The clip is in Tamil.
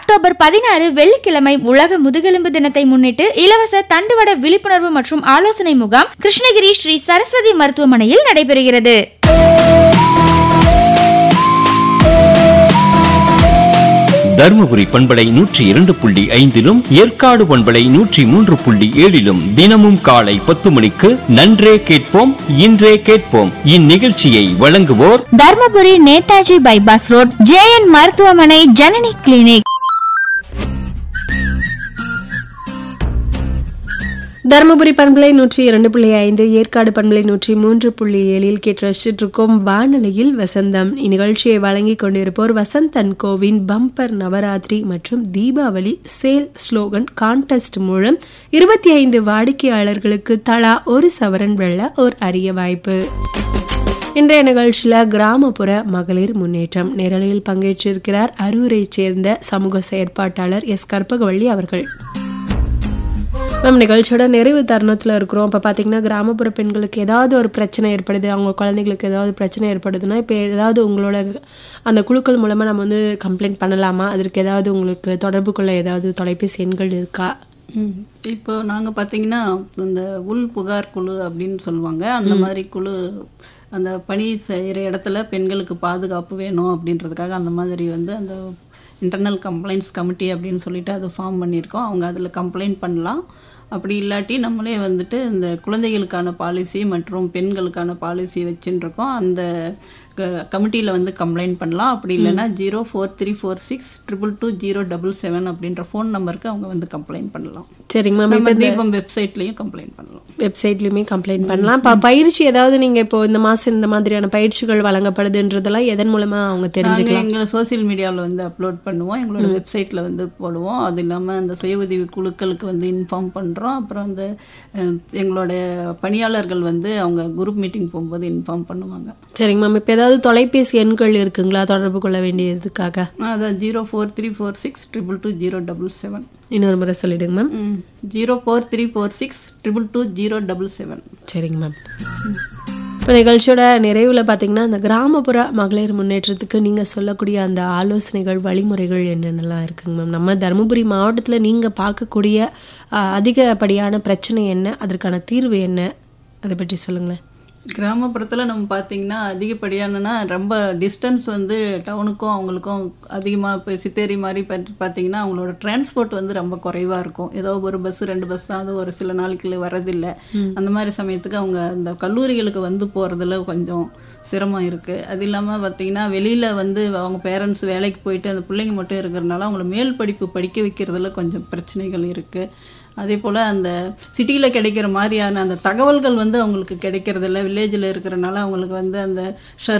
அக்டோபர் பதினாறு வெள்ளிக்கிழமை உலக முதுகெலும்பு தினத்தை முன்னிட்டு இலவச தண்டுவட விழிப்புணர்வு மற்றும் ஆலோசனை முகாம் கிருஷ்ணகிரி ஸ்ரீ சரஸ்வதி மருத்துவமனையில் நடைபெறுகிறது தருமபுரி பண்பலை நூற்றி இரண்டு புள்ளி ஐந்திலும் ஏற்காடு பண்பலை நூற்றி மூன்று புள்ளி ஏழிலும் தினமும் காலை பத்து மணிக்கு நன்றே கேட்போம் இன்றே கேட்போம் இந்நிகழ்ச்சியை வழங்குவோர் Dharmapuri Netaji bypass road JN மருத்துவமனை ஜனனி கிளினிக் தருமபுரி பண்பலை நூற்றி இரண்டு புள்ளி ஐந்து ஏற்காடு பண்பலை நூற்றி மூன்று புள்ளி ஏழில் கேட்டு ரசிச்சிருக்கும் வானொலியில் வசந்தம் இந்நிகழ்ச்சியை வழங்கிக் கொண்டிருப்போர் வசந்தன் கோவின் பம்பர் நவராத்திரி மற்றும் தீபாவளி சேல் ஸ்லோகன் கான்டெஸ்ட் மூலம் இருபத்தி ஐந்து வாடிக்கையாளர்களுக்கு தலா ஒரு சவரன் வெல்ல ஒரு அரிய வாய்ப்பு இன்றைய நிகழ்ச்சியில் கிராமப்புற மகளிர் முன்னேற்றம் நிரலில் பங்கேற்றிருக்கிறார் அரூரைச் சேர்ந்த சமூக செயற்பாட்டாளர் எஸ் கற்பகவள்ளி அவர்கள் மேம் நிகழ்ச்சியோட நிறைவு தருணத்தில் இருக்கிறோம் இப்போ பார்த்தீங்கன்னா கிராமப்புற பெண்களுக்கு ஏதாவது ஒரு பிரச்சனை ஏற்படுது அவங்க குழந்தைங்களுக்கு ஏதாவது பிரச்சனை ஏற்படுதுன்னா இப்போ ஏதாவது உங்களோட அந்த குழுக்கள் மூலமாக நம்ம வந்து கம்ப்ளைண்ட் பண்ணலாமா அதற்கு ஏதாவது உங்களுக்கு தொடர்பு கொள்ள ஏதாவது தொலைபேசி எண்கள் இருக்கா ம். இப்போ நாங்கள் பார்த்தீங்கன்னா இந்த உள் புகார் குழு அப்படின்னு சொல்லுவாங்க அந்த மாதிரி குழு அந்த பணி செய்கிற இடத்துல பெண்களுக்கு பாதுகாப்பு வேணும் அப்படின்றதுக்காக அந்த மாதிரி வந்து அந்த இன்டர்னல் கம்ப்ளைண்ட்ஸ் கமிட்டி அப்படின்னு சொல்லிட்டு அது ஃபார்ம் பண்ணியிருக்கோம் அவங்க அதில் கம்ப்ளைண்ட் பண்ணலாம் அப்படி இல்லாட்டி நம்மளே வந்துட்டு இந்த குழந்தைகளுக்கான பாலிசி மற்றும் பெண்களுக்கான பாலிசி வச்சுட்டு இருக்கோம் அந்த கமிட்டியில் வந்து கம்ப்ளைண்ட் பண்ணலாம் அப்படி இல்லைன்னா zero four three four six triple two zero double seven அப்படின்ற ஃபோன் நம்பருக்கு அவங்க வந்து கம்ப்ளைண்ட் பண்ணலாம் சரிங்க மேம் நம்ம தீபம் வெப்சைட்லேயும் கம்ப்ளைண்ட் பண்ணலாம் வெப்சைட்லையுமே கம்ப்ளைண்ட் பண்ணலாம் இப்போ பயிற்சி ஏதாவது நீங்கள் இப்போ இந்த மாதம் இந்த மாதிரியான பயிற்சிகள் வழங்கப்படுதுன்றதெல்லாம் எதன் மூலமாக அவங்க தெரிஞ்சுக்கலாம் நாங்கள் எங்களை சோஷியல் மீடியாவில் வந்து அப்லோட் பண்ணுவோம் எங்களோட வெப்சைட்டில் வந்து போடுவோம் அது இல்லாமல் அந்த சுய உதவி குழுக்களுக்கு வந்து இன்ஃபார்ம் பண்ணுறோம் அப்புறம் அந்த அஹ், எங்களோட பணியாளர்கள் வந்து அவங்க குரூப் மீட்டிங் போகும்போது இன்ஃபார்ம் பண்ணுவாங்க சரிங்க மேம் இப்போ ஏதாவது தொலைபேசி எண்கள் இருக்குங்களா தொடர்பு கொள்ள வேண்டியதுக்காக அதான் zero four three four six triple two zero double seven இன்னொரு முறை சொல்லிடுங்க ma'am zero four three four six triple two zero double seven சரிங்க மேம் இப்போ நிகழ்ச்சியோட நிறைவில் பார்த்தீங்கன்னா இந்த கிராமப்புற மகளிர் முன்னேற்றத்துக்கு நீங்கள் சொல்லக்கூடிய அந்த ஆலோசனைகள் வழிமுறைகள் என்னென்னலாம் இருக்குங்க மேம் நம்ம தருமபுரி மாவட்டத்தில் நீங்கள் பார்க்கக்கூடிய ஆ, அதிகப்படியான பிரச்சனை என்ன அதற்கான தீர்வு என்ன அதை பற்றி சொல்லுங்களேன் கிராமப்புறத்தில் நம்ம பார்த்தீங்கன்னா அதிகப்படியானனா ரொம்ப டிஸ்டன்ஸ் வந்து டவுனுக்கும் அவங்களுக்கும் அதிகமாக இப்போ சித்தேரி மாதிரி பார்த்து பார்த்தீங்கன்னா அவங்களோட டிரான்ஸ்போர்ட் வந்து ரொம்ப குறைவாக இருக்கும் ஏதோ ஒரு பஸ் ரெண்டு பஸ் தான் அது ஒரு சில நாளைக்கு வரதில்லை அந்த மாதிரி சமயத்துக்கு அவங்க அந்த கல்லூரிகளுக்கு வந்து போகிறதுல கொஞ்சம் சிரமம் இருக்குது அது இல்லாமல் பார்த்தீங்கன்னா வெளியில் வந்து அவங்க பேரண்ட்ஸ் வேலைக்கு போயிட்டு அந்த பிள்ளைங்க மட்டும் இருக்கிறதுனால அவங்கள மேல் படிப்பு படிக்க வைக்கிறதுல கொஞ்சம் பிரச்சனைகள் இருக்குது அதே போல் அந்த சிட்டியில் கிடைக்கிற மாதிரியான அந்த தகவல்கள் வந்து அவங்களுக்கு கிடைக்கிறதில்ல வில்லேஜில் இருக்கிறனால அவங்களுக்கு வந்து அந்த ஷர்